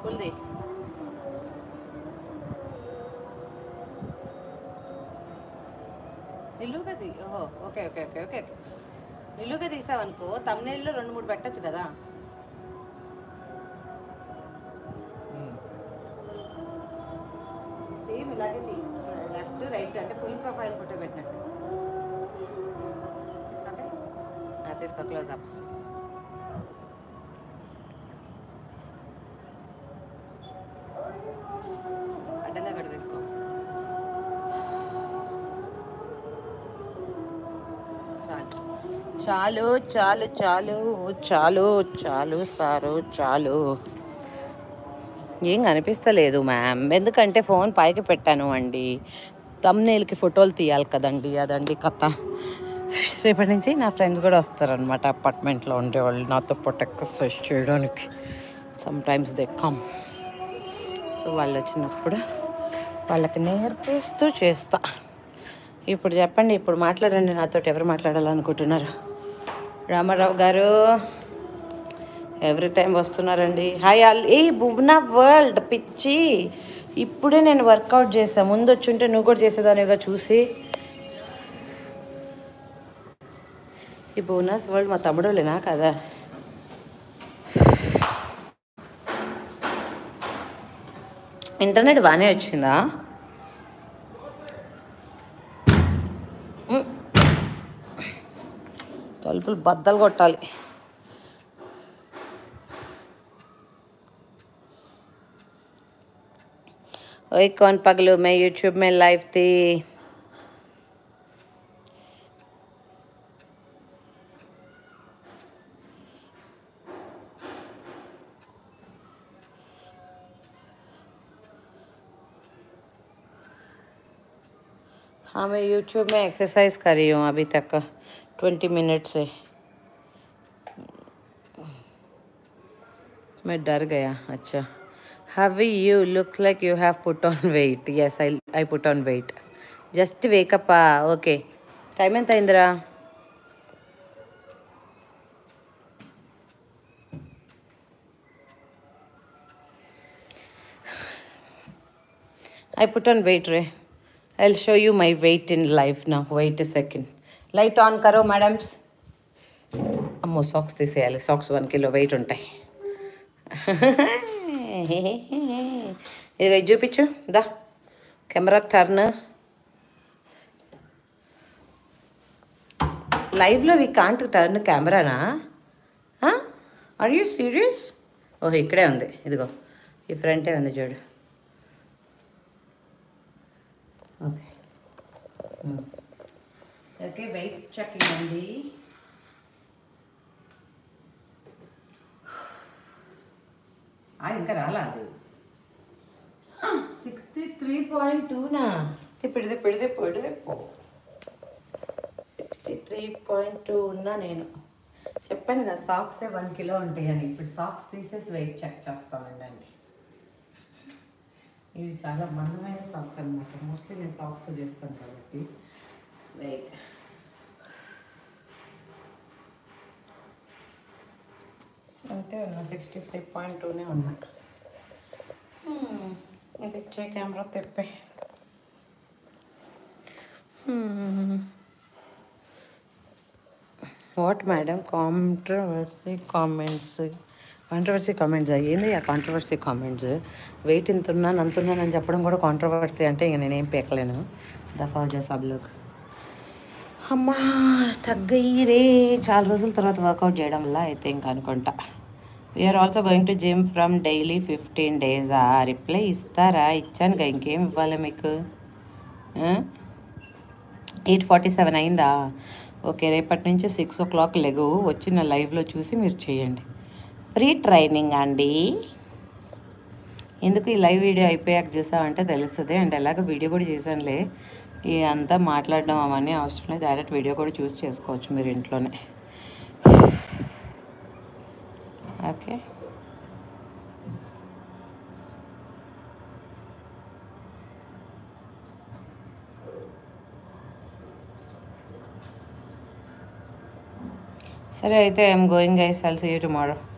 ఫుల్ది నిలువుగా తీ ఓహో okay okay okay okay okay నిలువుగా తీసావనుకో తమ్నేల్లో రెండు మూడు పెట్టచ్చు కదా సేమ్ ఇలాగే తీ లెఫ్ట్ రైట్ అంటే ఫుల్ ప్రొఫైల్ ఫోటో పెట్టినట్టు ఓకే ఆ, తీసుకో క్లోజ్ అప్ అడ్డంగా కట్టు తీసుకో చాలు చాలు చాలు చాలు చాలు సారు చాలు ఏం కనిపిస్తలేదు మ్యామ్ ఎందుకంటే ఫోన్ పైకి పెట్టాను అండి తమ్నేల్కి ఫోటోలు తీయాలి కదండి అదండి కథ రేపటి నుంచి నా ఫ్రెండ్స్ కూడా వస్తారనమాట అపార్ట్మెంట్లో ఉండేవాళ్ళు నాతో పాటు ఎక్సర్సైజ్ చేయడానికి sometimes they come so వాళ్ళు వచ్చినప్పుడు వాళ్ళకి నేర్పిస్తూ చేస్తా ఇప్పుడు చెప్పండి ఇప్పుడు మాట్లాడండి నాతో ఎవరు మాట్లాడాలనుకుంటున్నారు రామారావు గారు ఎవ్రీ టైం వస్తున్నారండి hi all a Bhuvana world పిచ్చి ఇప్పుడే నేను వర్కౌట్ చేసా ముందు వచ్చుంటే నువ్వు కూడా చేసేదానిగా చూసి ఈ బోనస్ వరల్డ్ మా తమ్ముడులేనా కదా ఇంటర్నెట్ బాగానే వచ్చిందా ఉమ్. తలుపులు బద్దలు కొట్టాలి ओए कौन पगलू मैं यूट्यूब में लाइव थी हाँ मैं यूट्यूब में एक्सरसाइज कर रही हूँ अभी तक ट्वेंटी मिनट से मैं डर गया अच्छा how you looks like you have put on weight yes I I put on weight just wake up okay time ఎంత అయిందిరా ఐ పుట్ ఆన్ వెయిట్ రే I will show you my weight in life నా weight second light on కరో madams అమ్మో socks తీసేయాలి socks one kilo weight ఉంటాయి ఇది చూపించు దా కెమెరా టర్న్ లైవ్లో వీ కాంట్ టర్న్ కెమెరానా ఆర్ యూ సీరియస్ ఓహో ఇక్కడే ఉంది ఇదిగో ఈ ఫ్రంటే ఉంది చూడు ఓకే ఓకే వెయిట్ చెకింగ్ అండి ఆ, ఇంకా రాలా అది సిక్స్టీ త్రీ పాయింట్ టూనా పెడితే పెడితే పెడితే పో సిక్స్టీ త్రీ పాయింట్ టూ ఉన్నా నేను చెప్పాను కదా సాక్సే వన్ కిలో ఉంటాయి అని ఇప్పుడు సాక్స్ తీసేసి వెయిట్ చెక్ చేస్తామండి ఇవి చాలా మందమైన సాక్స్ అనమాట మోస్ట్లీ నేను సాక్స్తో చేస్తాను కాబట్టి వెయిట్ అంతే ఉన్నా సిక్స్టీ త్రీ పాయింట్ టూనే ఉన్నా Hmm, ఇది ఇచ్చే కెమెరా తెప్పే what madam controversy comments controversy comments ఏంది ఆ కాంట్రవర్సీ కామెంట్స్ వెయిట్ ఇంత ఉన్నాను అంత ఉన్నాను అని చెప్పడం కూడా కాంట్రవర్సీ అంటే ఇంక నేనేం పీకలేను దఫా జా సబ్ లోక్ అమ్మా తగ్గయి రే చాలా రోజుల తర్వాత వర్కౌట్ చేయడం వల్ల అయితే ఇంకా అనుకుంటా we are also going to gym from daily fifteen days ఆ రిప్లై ఇస్తారా ఇచ్చానుగా ఇంకేం ఇవ్వాలి మీకు ఎయిట్ ఫార్టీ సెవెన్ అయిందా ఓకే రేపటి నుంచి సిక్స్ ఓ క్లాక్ లెగు వచ్చిన లైవ్లో చూసి మీరు చేయండి ప్రీ ట్రైనింగ్ అండి ఎందుకు ఈ లైవ్ వీడియో అయిపోయాక చూసామంటే తెలుస్తుంది అండ్ ఎలాగ వీడియో కూడా చేశానులే ఈ అంతా మాట్లాడడం అవన్నీ అవసరం లేదు డైరెక్ట్ వీడియో కూడా చూస్ చేసుకోవచ్చు మీరు ఇంట్లోనే ఓకే సరే అయితే I'm going I sell see you tomorrow